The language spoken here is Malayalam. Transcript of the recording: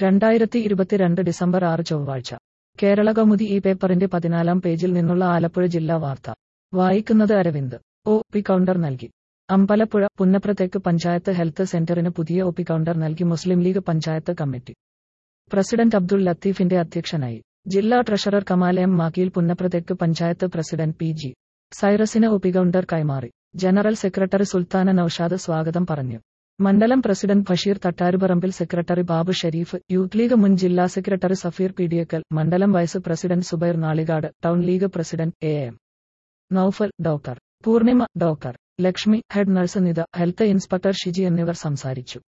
രണ്ടായിരത്തി ഇരുപത്തിരണ്ട് ഡിസംബർ ആറ് ചൊവ്വാഴ്ച കേരള കൗമുദി ഈ പേപ്പറിന്റെ പതിനാലാം പേജിൽ നിന്നുള്ള ആലപ്പുഴ ജില്ലാ വാർത്ത വായിക്കുന്നത് അരവിന്ദ് ഒ പി കൗണ്ടർ നൽകി അമ്പലപ്പുഴ പുന്നപ്രത്തേക്ക് പഞ്ചായത്ത് ഹെൽത്ത് സെന്ററിന് പുതിയ ഒ പി കൗണ്ടർ നൽകി മുസ്ലിം ലീഗ് പഞ്ചായത്ത് കമ്മിറ്റി പ്രസിഡന്റ് അബ്ദുൾ ലത്തീഫിന്റെ അധ്യക്ഷനായി ജില്ലാ ട്രഷറർ കമാൽ എം മാക്കിയിൽ പുന്നപ്രത്തേക്ക് പഞ്ചായത്ത് പ്രസിഡന്റ് പി ജി സൈറസിന് ഒ പി കൗണ്ടർ കൈമാറി ജനറൽ സെക്രട്ടറി സുൽത്താന നൌഷാദ് സ്വാഗതം പറഞ്ഞു മണ്ഡലം പ്രസിഡന്റ് ബഷീർ തട്ടാരുപറമ്പിൽ സെക്രട്ടറി ബാബു ഷരീഫ് യൂത്ത് ലീഗ് മുൻ ജില്ലാ സെക്രട്ടറി സഫീർ പീഡിയക്കൽ മണ്ഡലം vice president Subair Nalikad town league president A M Noufal doctor Purnima doctor Lakshmi head nurse Nitha health inspector Shiji എന്നിവർ സംസാരിച്ചു